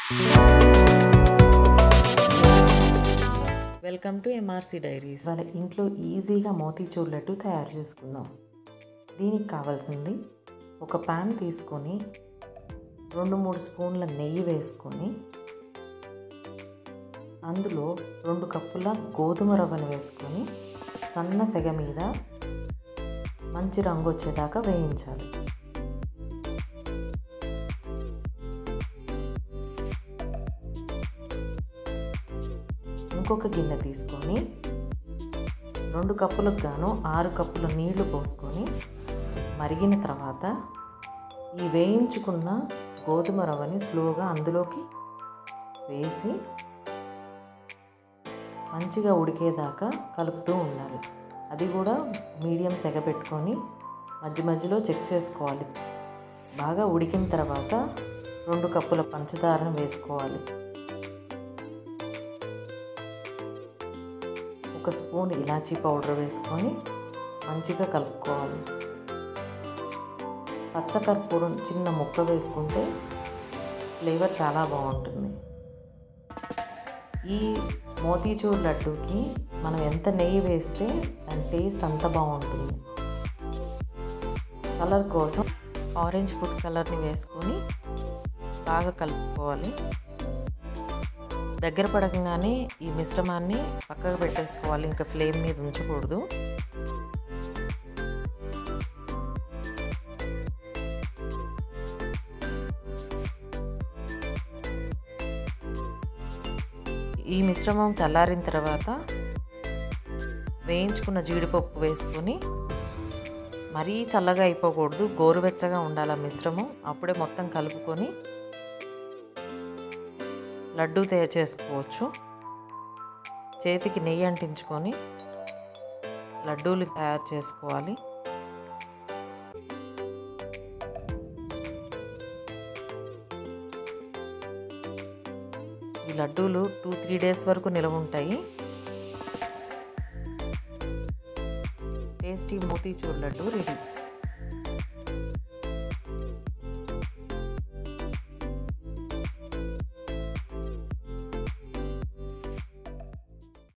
welcome to MRC diaries ఇవాళ ఇంట్లో ఈజీగా మోతీచూర్ లడ్డు తయారు చేసుకుందాం దీనికి కావాల్సింది ఒక ప్యాన్ తీసుకొని రెండు మూడు స్పూన్ల నెయ్యి వేసుకొని అందులో రెండు కప్పుల గోధుమ రవ్వను వేసుకొని సన్న సెగ మీద మంచి రంగు వచ్చేదాకా వేయించాలి ఇంకొక గిన్నె తీసుకొని రెండు కప్పులకు గాను ఆరు కప్పుల నీళ్లు పోసుకొని మరిగిన తర్వాత ఈ వేయించుకున్న గోధుమ రవ్వని స్లోగా అందులోకి వేసి మంచిగా ఉడికేదాకా కలుపుతూ ఉండాలి అది కూడా మీడియం సెగ పెట్టుకొని మధ్య మధ్యలో చెక్ చేసుకోవాలి బాగా ఉడికిన తర్వాత రెండు కప్పుల పంచదారను వేసుకోవాలి ఒక స్పూన్ ఇలాచీ పౌడర్ వేసుకొని మంచిగా కలుపుకోవాలి పచ్చకర్పూరం చిన్న ముక్క వేసుకుంటే ఫ్లేవర్ చాలా బాగుంటుంది ఈ మోతీచూర్ లడ్డూకి మనం ఎంత నెయ్యి వేస్తే దాని టేస్ట్ అంత బాగుంటుంది కలర్ కోసం ఆరెంజ్ ఫుడ్ కలర్ని వేసుకొని బాగా కలుపుకోవాలి దగ్గర పడకంగానే ఈ మిశ్రమాన్ని పక్కకు పెట్టేసుకోవాలి ఇంకా ఫ్లేమ్ మీద ఉంచకూడదు ఈ మిశ్రమం చల్లారిన తర్వాత వేయించుకున్న జీడిపప్పు వేసుకొని మరీ చల్లగా అయిపోకూడదు గోరువెచ్చగా ఉండాలి ఆ మిశ్రమం అప్పుడే మొత్తం కలుపుకొని లడ్డూ తయారు చేసుకోవచ్చు చేతికి నెయ్యి అంటించుకొని లడ్డూలు తయారు చేసుకోవాలి ఈ లడ్డూలు టూ త్రీ డేస్ వరకు నిలవ ఉంటాయి టేస్టీ మోతీచూర్ లడ్డు రెడీ